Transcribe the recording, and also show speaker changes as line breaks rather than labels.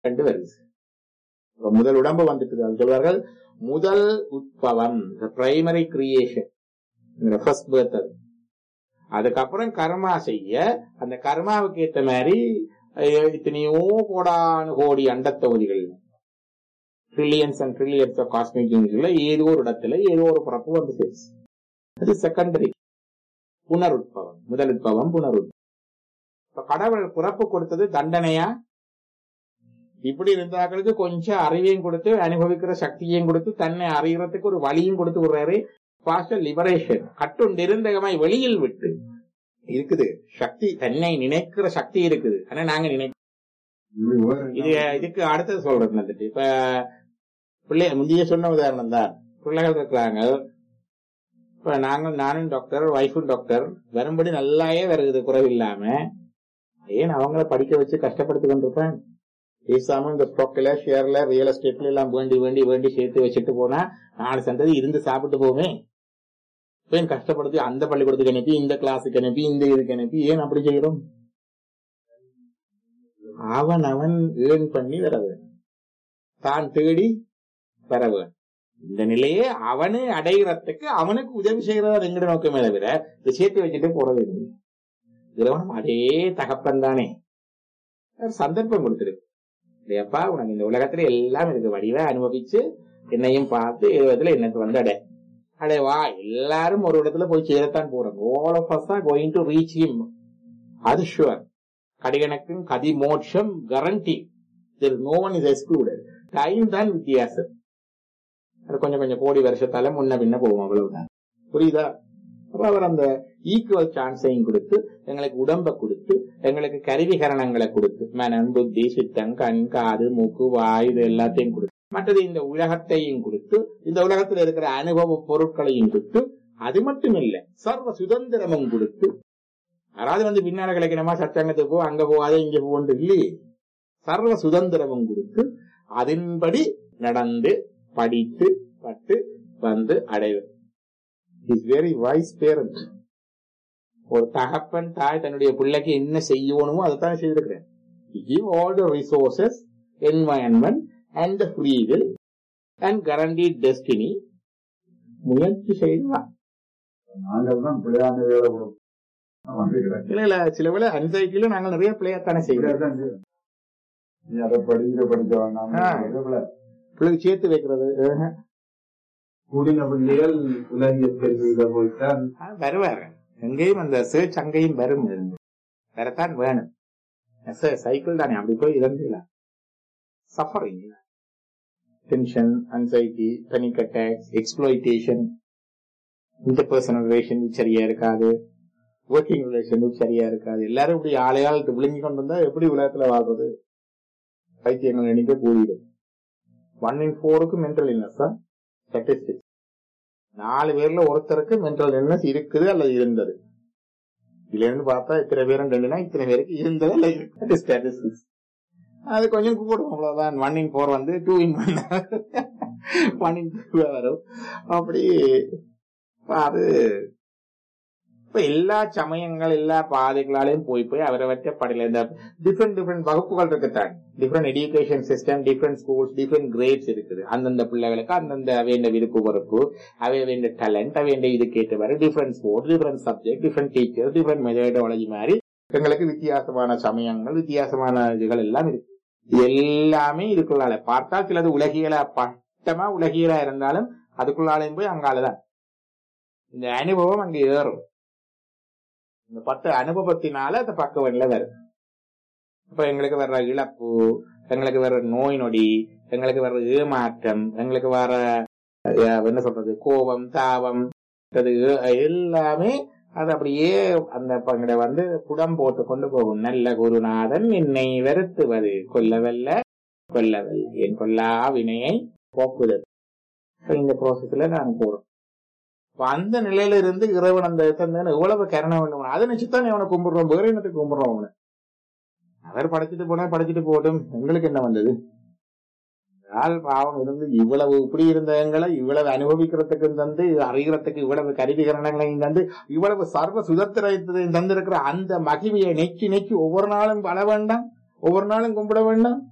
ரெண்டு வருது இப்ப முதல் உடம்பு வந்துட்டு அது சொல்வார்கள் முதல் உட்பவம் பிரைமரி கிரியேஷன் ஃபர்ஸ்ட் பேர்த் அது அதுக்கப்புறம் கர்மா செய்ய அந்த கர்மாவுக்கு ஏத்த மாதிரி அஹ், இத்தனையோ கோடானு கோடி அண்டத்தொகுதிகள் trillions and trillions of cosmic யூனிட்ல ஏதோ ஒரு இடத்துல ஏதோ ஒரு பிறப்பு வந்து சேருச்சு அது செகண்டரி புனருட்பவம் முதல் உட்பவம் புனருட்பவம் இப்ப கடவுள் பிறப்பு கொடுத்தது தண்டனையா இப்படி இருந்தாக்களுக்கு கொஞ்சம் அறிவையும் கொடுத்து அனுபவிக்கிற சக்தியையும் கொடுத்து தன்னை அறியறதுக்கு ஒரு வழியும் கொடுத்து விடுறாரு பாஸ்டர் லிபரேஷன் கட்டுண்டிருந்தகமாய் வெளியில் விட்டு இருக்குது சக்தி தன்னை நினைக்கிற சக்தி இருக்குது ஆனா நாங்க நினை இது இதுக்கு அடுத்தது சொல்றது வந்துட்டு இப்ப பிள்ளை முந்தைய சொன்ன உதாரணம் தான் பிள்ளைகள் இருக்கிறாங்க இப்ப நாங்கள் நானும் டாக்டர் ஒய்ஃபும் டாக்டர் வரும்படி நல்லாயே வருகுது குறைவில்லாம ஏன் அவங்கள படிக்க வச்சு கஷ்டப்படுத்தி கொண்டிருப்பேன் பேசாம இந்த ஸ்டாக்ல ஷேர்ல ரியல் எஸ்டேட்ல எல்லாம் வேண்டி வேண்டி வேண்டி சேர்த்து வச்சுட்டு போனா நாலு சந்ததி இருந்து சாப்பிட்டு போவே ஏன் கஷ்டப்படுத்தி அந்த பள்ளிக்கூடத்துக்கு அனுப்பி இந்த கிளாஸுக்கு அனுப்பி இந்த இதுக்கு அனுப்பி ஏன் அப்படி செய்யறோம் அவன் அவன் ஏர்ன் பண்ணி வர வேணும் தான் தேடி வர வேணும் இந்த நிலையே அவனு அடைகிறதுக்கு அவனுக்கு உதவி செய்யறதா எங்கட நோக்கமே தவிர இதை சேர்த்து வச்சுட்டு போறது இல்லை இறைவனும் அதே தகப்பன் தானே ஒரு சந்தர்ப்பம் கொடுத்திருக்கு இல்லையாப்பா உனக்கு இந்த உலகத்துல எல்லாம் இருக்கு வடிவ அனுபவிச்சு என்னையும் பார்த்து இருபதுல எனக்கு வந்து அடை அடே வா எல்லாரும் ஒரு இடத்துல போய் சேரத்தான் போறோம் all of us are going to reach him அது ஷுவர் கடிகணக்கும் கதி மோட்சம் கரண்டி there is no one is excluded time தான் வித்தியாசம் அது கொஞ்சம் கொஞ்சம் கோடி வருஷத்தால முன்ன பின்ன போவோம் அவ்வளவுதான் புரியுதா அப்ப அவர் அந்த ஈக்குவல் சான்ஸையும் கொடுத்து எங்களுக்கு உடம்ப கொடுத்து எங்களுக்கு கருவிகரணங்களை கொடுத்து மனம் புத்தி சித்தம் கண் காது மூக்கு வாய் இது எல்லாத்தையும் கொடுத்து மற்றது இந்த உலகத்தையும் கொடுத்து இந்த உலகத்தில் இருக்கிற அனுபவ பொருட்களையும் கொடுத்து அது மட்டும் இல்ல சர்வ சுதந்திரமும் கொடுத்து யாராவது வந்து பின்னால கிடைக்கணுமா சட்டங்கத்துக்கு போ அங்க போகாத இங்க போன்று இல்லையே சர்வ சுதந்திரமும் கொடுத்து அதன்படி நடந்து படித்து பட்டு வந்து அடைவது இஸ் வெரி வைஸ் பேரண்ட் ஒரு தகப்பன் தாய் தன்னுடைய பிள்ளைக்கு என்ன செய்யணுமோ அதைத்தான் செய்திருக்கிறேன் give all the resources environment and the free will and கரண்டி டெஸ்டினி முயற்சி செய்தா
நாங்கள் தான் பிள்ளையான வேலை கொடுப்போம் வந்துக்கிறேன்
இல்ல இல்ல சில வேளை அன்சைட்டில நாங்கள் நிறைய பிள்ளையாத்தானே செய்கிறோம்
நீ அதை படிக்கிற படிக்க வேண்டாம்
ஆ.
இதுல
பிள்ளைக்கு சேர்த்து வைக்கிறது ஆஹா.
கூடின பிள்ளைகள் உலகியல் கல்வியில போய்த்தான்
ஆ, வருவாரு எங்கேயும் அந்த சர்ச் அங்கேயும் வரும் வரத்தான் வேணும் சைக்கிள் தானே அப்படி போய் இறந்துக்கலாம் suffering tension anxiety panic attacks exploitation interpersonal relation சரியா இருக்காது ஒர்க்கிங் ரிலேஷன் சரியா இருக்காது எல்லாரும் இப்படி ஆளையால் விழுங்கி கொண்டு வந்தா எப்படி உலகத்துல வாழ்றது பைத்தியங்கள் எண்ணிக்கை கூடிடும் ஒன் இன் ஃபோருக்கு மென்டல் இல்னஸ் ஸ்டாட்டிஸ்டிக்ஸ் நாலு பேர்ல ஒருத்தருக்கு மென்டல் இல்னஸ் இருக்குது அல்லது இருந்தது இதுல இருந்து பார்த்தா இத்தனை பேரும் ரெண்டுனா இத்தனை பேருக்கு இருந்தது அல்ல இருக்கு ஸ்டாட்டிஸ்டிக்ஸ் அது கொஞ்சம் கூடும் அவ்வளவுதான் ஒன் இன் ஃபோர் வந்து two in one one in two வரும் அப்படி அது இப்ப எல்லா சமயங்கள் எல்லா பாதைகளாலையும் போய் போய் அவரவற்ற படையில இந்த டிஃப்ரெண்ட் டிஃப்ரெண்ட் வகுப்புகள் இருக்குத்தான் different education system different schools different grades இருக்குது அந்தந்த பிள்ளைகளுக்கு அந்தந்த வேண்ட விருப்பு வெறுப்பு அவை வேண்ட டேலண்ட் வேண்ட இதுக்கு ஏற்றவாறு different sports different subject different teacher different methodology மாதிரி எங்களுக்கு வித்தியாசமான சமயங்கள் வித்தியாசமான இதுகள் எல்லாம் இருக்கு இது எல்லாமே இதுக்குள்ளால பார்த்தா சிலது உலகியலா பட்டமா உலகியலா இருந்தாலும் அதுக்குள்ளாலையும் போய் அங்காலதான் இந்த அனுபவம் அங்க ஏறும் இந்த பத்து அனுபவத்தினால அந்த பக்கவன்ல வரும் இப்ப எங்களுக்கு வர்ற இழப்பு எங்களுக்கு வர்ற நோய் நொடி எங்களுக்கு வர்ற ஏமாற்றம் எங்களுக்கு வர அஹ், என்ன சொல்றது கோபம் தாபம் அது எல்லாமே அது அப்படியே அந்த பங்கட வந்து குடம் போட்டு கொண்டு போகும் நல்ல குருநாதன் என்னை வெறுத்துவது கொல்லவல்ல கொல்லவல் என் கொல்லா வினையை போக்குதல் இப்ப இந்த ப்ராசஸ்ல நான் போறோம் இப்ப அந்த நிலையில இருந்து இறைவன் அந்த தந்தேன்னு எவ்வளவு கருணை வேண்டும் அதை நினைச்சுதான் அவனை கும்பிடுறோம் வேற என்னத்துக்கு கும்பிடுறோம் அவனை அவர் படைச்சிட்டு போனா படைச்சிட்டு போகட்டும் எங்களுக்கு என்ன வந்தது ஆள் பாவம் இருந்து இவ்வளவு இப்படி இருந்த எங்களை இவ்வளவு அனுபவிக்கிறதுக்கு தந்து அறிகிறதுக்கு இவ்வளவு கருவிகரணங்களையும் தந்து இவ்வளவு சர்வ சுதந்திரத்தையும் தந்திருக்கிற அந்த மகிமையை நெக்கி நெக்கி ஒவ்வொரு நாளும் வள வேண்டாம் ஒவ்வொரு நாளும் கும்பிட வேண்டாம்